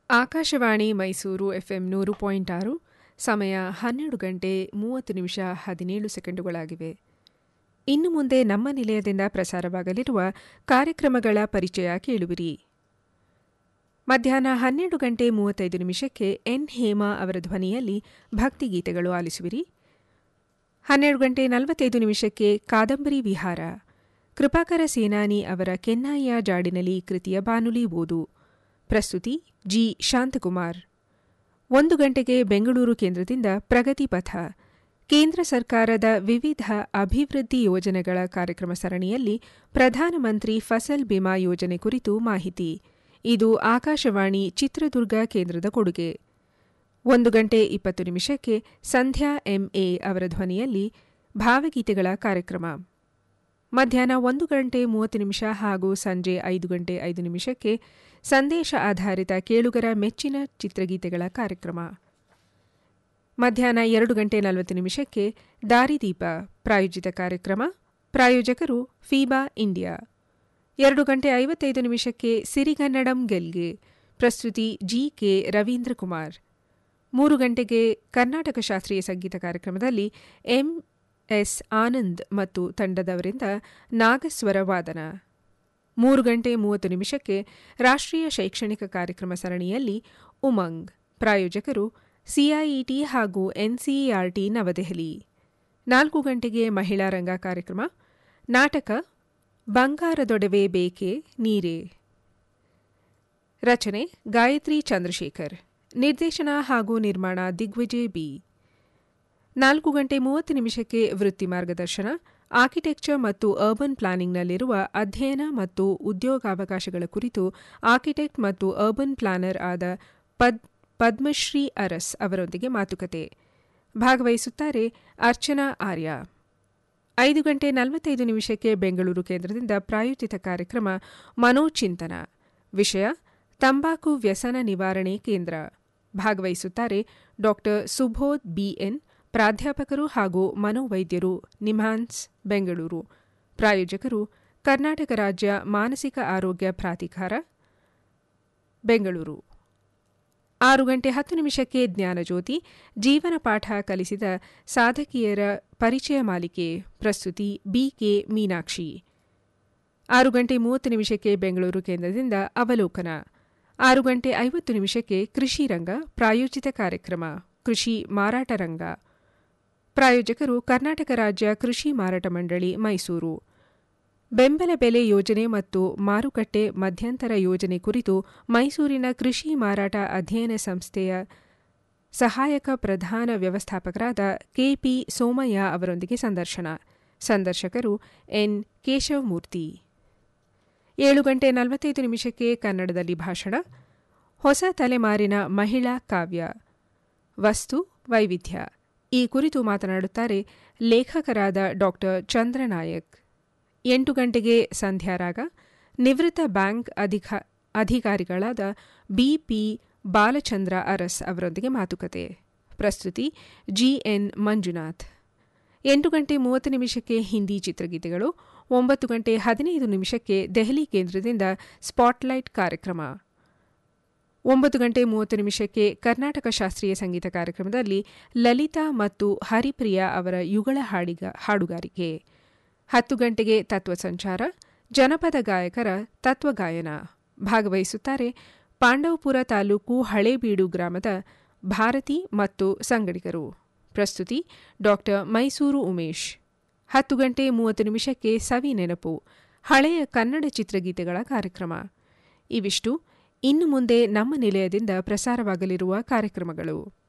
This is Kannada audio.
ಆಕಾಶವಾಣಿ ಮೈಸೂರು ಎಫ್ಎಂ ನೂರು ಪಾಯಿಂಟ್ ಆರು ಸಮಯ ಹನ್ನೆರಡು ಗಂಟೆ ಮೂವತ್ತು ನಿಮಿಷ ಹದಿನೇಳು ಸೆಕೆಂಡುಗಳಾಗಿವೆ ಇನ್ನು ಮುಂದೆ ನಮ್ಮ ನಿಲಯದಿಂದ ಪ್ರಸಾರವಾಗಲಿರುವ ಕಾರ್ಯಕ್ರಮಗಳ ಪರಿಚಯ ಕೇಳುವಿರಿ ಮಧ್ಯಾಹ್ನ ಹನ್ನೆರಡು ಗಂಟೆ ಮೂವತ್ತೈದು ನಿಮಿಷಕ್ಕೆ ಎನ್ ಹೇಮಾ ಅವರ ಧ್ವನಿಯಲ್ಲಿ ಭಕ್ತಿಗೀತೆಗಳು ಆಲಿಸುವಿರಿ ಹನ್ನೆರಡು ಗಂಟೆ ನಲವತ್ತೈದು ನಿಮಿಷಕ್ಕೆ ಕಾದಂಬರಿ ವಿಹಾರ ಕೃಪಾಕರ ಸೇನಾನಿ ಅವರ ಕೆನ್ನಾಯಿಯ ಜಾಡಿನಲ್ಲಿ ಕೃತಿಯ ಬಾನುಲಿ ಓದು ಪ್ರಸ್ತುತಿ ಜಿ ಶಾಂತಕುಮಾರ್ ಒಂದು ಗಂಟೆಗೆ ಬೆಂಗಳೂರು ಕೇಂದ್ರದಿಂದ ಪ್ರಗತಿ ಪಥ ಕೇಂದ್ರ ಸರ್ಕಾರದ ವಿವಿಧ ಅಭಿವೃದ್ಧಿ ಯೋಜನೆಗಳ ಕಾರ್ಯಕ್ರಮ ಸರಣಿಯಲ್ಲಿ ಪ್ರಧಾನಮಂತ್ರಿ ಫಸಲ್ ಬಿಮಾ ಯೋಜನೆ ಕುರಿತು ಮಾಹಿತಿ ಇದು ಆಕಾಶವಾಣಿ ಚಿತ್ರದುರ್ಗ ಕೇಂದ್ರದ ಕೊಡುಗೆ ಒಂದು ಗಂಟೆ ಇಪ್ಪತ್ತು ನಿಮಿಷಕ್ಕೆ ಸಂಧ್ಯಾ ಎಂಎ ಅವರ ಧ್ವನಿಯಲ್ಲಿ ಭಾವಗೀತೆಗಳ ಕಾರ್ಯಕ್ರಮ ಮಧ್ಯಾಹ್ನ ಒಂದು ಗಂಟೆ ಮೂವತ್ತು ನಿಮಿಷ ಹಾಗೂ ಸಂಜೆ ಐದು ಗಂಟೆ ಐದು ನಿಮಿಷಕ್ಕೆ ಸಂದೇಶ ಆಧಾರಿತ ಕೇಳುಗರ ಮೆಚ್ಚಿನ ಚಿತ್ರಗೀತೆಗಳ ಕಾರ್ಯಕ್ರಮ ಮಧ್ಯಾಹ್ನ ಎರಡು ಗಂಟೆ ನಲವತ್ತು ನಿಮಿಷಕ್ಕೆ ದಾರಿದೀಪ ಪ್ರಾಯೋಜಿತ ಕಾರ್ಯಕ್ರಮ ಪ್ರಾಯೋಜಕರು ಫೀಬಾ ಇಂಡಿಯಾ ಎರಡು ಗಂಟೆ ಐವತ್ತೈದು ನಿಮಿಷಕ್ಕೆ ಸಿರಿಗನ್ನಡಂ ಗೆಲ್ಗೆ ಪ್ರಸ್ತುತಿ ಜಿ ಕೆ ರವೀಂದ್ರ ಕುಮಾರ್ ಮೂರು ಗಂಟೆಗೆ ಕರ್ನಾಟಕ ಶಾಸ್ತ್ರೀಯ ಸಂಗೀತ ಕಾರ್ಯಕ್ರಮದಲ್ಲಿ ಎಂ ಎಸ್ ಆನಂದ್ ಮತ್ತು ತಂಡದವರಿಂದ ನಾಗಸ್ವರ ವಾದನ ಮೂರು ಗಂಟೆ ಮೂವತ್ತು ನಿಮಿಷಕ್ಕೆ ರಾಷ್ಟ್ರೀಯ ಶೈಕ್ಷಣಿಕ ಕಾರ್ಯಕ್ರಮ ಸರಣಿಯಲ್ಲಿ ಉಮಂಗ್ ಪ್ರಾಯೋಜಕರು ಸಿಐಇಟಿ ಹಾಗೂ ಎನ್ಸಿಇಆರ್ಟಿ ನವದೆಹಲಿ ನಾಲ್ಕು ಗಂಟೆಗೆ ಮಹಿಳಾ ರಂಗ ಕಾರ್ಯಕ್ರಮ ನಾಟಕ ಬಂಗಾರದೊಡವೆ ಬೇಕೆ ನೀರೇ ರಚನೆ ಗಾಯತ್ರಿ ಚಂದ್ರಶೇಖರ್ ನಿರ್ದೇಶನ ಹಾಗೂ ನಿರ್ಮಾಣ ದಿಗ್ವಿಜಯ್ ಬಿ ನಾಲ್ಕು ಗಂಟೆ ಮೂವತ್ತು ನಿಮಿಷಕ್ಕೆ ವೃತ್ತಿ ಮಾರ್ಗದರ್ಶನ ಆರ್ಕಿಟೆಕ್ಚರ್ ಮತ್ತು ಅರ್ಬನ್ ಪ್ಲಾನಿಂಗ್ನಲ್ಲಿರುವ ಅಧ್ಯಯನ ಮತ್ತು ಉದ್ಯೋಗಾವಕಾಶಗಳ ಕುರಿತು ಆರ್ಕಿಟೆಕ್ಟ್ ಮತ್ತು ಅರ್ಬನ್ ಪ್ಲಾನರ್ ಆದ ಪದ್ ಪದ್ಮಶ್ರೀ ಅರಸ್ ಅವರೊಂದಿಗೆ ಮಾತುಕತೆ ಭಾಗವಹಿಸುತ್ತಾರೆ ಅರ್ಚನಾ ಆರ್ಯ ಐದು ಗಂಟೆ ನಲವತ್ತೈದು ನಿಮಿಷಕ್ಕೆ ಬೆಂಗಳೂರು ಕೇಂದ್ರದಿಂದ ಪ್ರಾಯೋಜಿತ ಕಾರ್ಯಕ್ರಮ ಮನೋಚಿಂತನ ವಿಷಯ ತಂಬಾಕು ವ್ಯಸನ ನಿವಾರಣೆ ಕೇಂದ್ರ ಭಾಗವಹಿಸುತ್ತಾರೆ ಡಾ ಸುಬೋಧ್ ಬಿಎನ್ ಪ್ರಾಧ್ಯಾಪಕರು ಹಾಗೂ ಮನೋವೈದ್ಯರು ನಿಮ್ಹಾನ್ಸ್ ಬೆಂಗಳೂರು ಪ್ರಾಯೋಜಕರು ಕರ್ನಾಟಕ ರಾಜ್ಯ ಮಾನಸಿಕ ಆರೋಗ್ಯ ಪ್ರಾಧಿಕಾರ ಬೆಂಗಳೂರು ಆರು ಗಂಟೆ ಹತ್ತು ನಿಮಿಷಕ್ಕೆ ಜ್ಞಾನಜ್ಯೋತಿ ಜೀವನ ಪಾಠ ಕಲಿಸಿದ ಸಾಧಕಿಯರ ಪರಿಚಯ ಮಾಲಿಕೆ ಪ್ರಸ್ತುತಿ ಬಿಕೆ ಮೀನಾಕ್ಷಿ ಆರು ಗಂಟೆ ಮೂವತ್ತು ನಿಮಿಷಕ್ಕೆ ಬೆಂಗಳೂರು ಕೇಂದ್ರದಿಂದ ಅವಲೋಕನ ಆರು ಗಂಟೆ ಐವತ್ತು ನಿಮಿಷಕ್ಕೆ ಕೃಷಿ ರಂಗ ಪ್ರಾಯೋಜಿತ ಕಾರ್ಯಕ್ರಮ ಕೃಷಿ ಮಾರಾಟ ರಂಗ ಪ್ರಾಯೋಜಕರು ಕರ್ನಾಟಕ ರಾಜ್ಯ ಕೃಷಿ ಮಾರಾಟ ಮಂಡಳಿ ಮೈಸೂರು ಬೆಂಬಲ ಬೆಲೆ ಯೋಜನೆ ಮತ್ತು ಮಾರುಕಟ್ಟೆ ಮಧ್ಯಂತರ ಯೋಜನೆ ಕುರಿತು ಮೈಸೂರಿನ ಕೃಷಿ ಮಾರಾಟ ಅಧ್ಯಯನ ಸಂಸ್ಥೆಯ ಸಹಾಯಕ ಪ್ರಧಾನ ವ್ಯವಸ್ಥಾಪಕರಾದ ಕೆಪಿ ಸೋಮಯ್ಯ ಅವರೊಂದಿಗೆ ಸಂದರ್ಶನ ಸಂದರ್ಶಕರು ಎನ್ ಕೇಶವಮೂರ್ತಿ ಏಳು ಗಂಟೆ ನಲವತ್ತೈದು ನಿಮಿಷಕ್ಕೆ ಕನ್ನಡದಲ್ಲಿ ಭಾಷಣ ಹೊಸ ತಲೆಮಾರಿನ ಮಹಿಳಾ ಕಾವ್ಯ ವಸ್ತು ವೈವಿಧ್ಯ ಈ ಕುರಿತು ಮಾತನಾಡುತ್ತಾರೆ ಲೇಖಕರಾದ ಡಾ ಚಂದ್ರನಾಯಕ್ ಎಂಟು ಗಂಟೆಗೆ ಸಂಧ್ಯಾರಾಗ ನಿವೃತ್ತ ಬ್ಯಾಂಕ್ ಅಧಿಕಾರಿಗಳಾದ ಬಿಪಿ ಬಾಲಚಂದ್ರ ಅರಸ್ ಅವರೊಂದಿಗೆ ಮಾತುಕತೆ ಪ್ರಸ್ತುತಿ ಜಿಎನ್ ಮಂಜುನಾಥ್ ಎಂಟು ಗಂಟೆ ಮೂವತ್ತು ನಿಮಿಷಕ್ಕೆ ಹಿಂದಿ ಚಿತ್ರಗೀತೆಗಳು ಒಂಬತ್ತು ಗಂಟೆ ಹದಿನೈದು ನಿಮಿಷಕ್ಕೆ ದೆಹಲಿ ಕೇಂದ್ರದಿಂದ ಸ್ಪಾಟ್ಲೈಟ್ ಕಾರ್ಯಕ್ರಮ ಒಂಬತ್ತು ಗಂಟೆ ಮೂವತ್ತು ನಿಮಿಷಕ್ಕೆ ಕರ್ನಾಟಕ ಶಾಸ್ತ್ರೀಯ ಸಂಗೀತ ಕಾರ್ಯಕ್ರಮದಲ್ಲಿ ಲಲಿತಾ ಮತ್ತು ಹರಿಪ್ರಿಯಾ ಅವರ ಯುಗಳ ಹಾಡಿಗ ಹಾಡುಗಾರಿಕೆ ಹತ್ತು ಗಂಟೆಗೆ ತತ್ವ ಸಂಚಾರ ಜನಪದ ಗಾಯಕರ ತತ್ವಗಾಯನ ಭಾಗವಹಿಸುತ್ತಾರೆ ಪಾಂಡವಪುರ ತಾಲೂಕು ಹಳೇಬೀಡು ಗ್ರಾಮದ ಭಾರತಿ ಮತ್ತು ಸಂಗಡಿಗರು ಪ್ರಸ್ತುತಿ ಡಾ ಮೈಸೂರು ಉಮೇಶ್ ಹತ್ತು ಗಂಟೆ ಮೂವತ್ತು ನಿಮಿಷಕ್ಕೆ ಸವಿ ನೆನಪು ಹಳೆಯ ಕನ್ನಡ ಚಿತ್ರಗೀತೆಗಳ ಕಾರ್ಯಕ್ರಮ ಇವಿಷ್ಟು ಇನ್ನು ಮುಂದೆ ನಮ್ಮ ನಿಲಯದಿಂದ ಪ್ರಸಾರವಾಗಲಿರುವ ಕಾರ್ಯಕ್ರಮಗಳು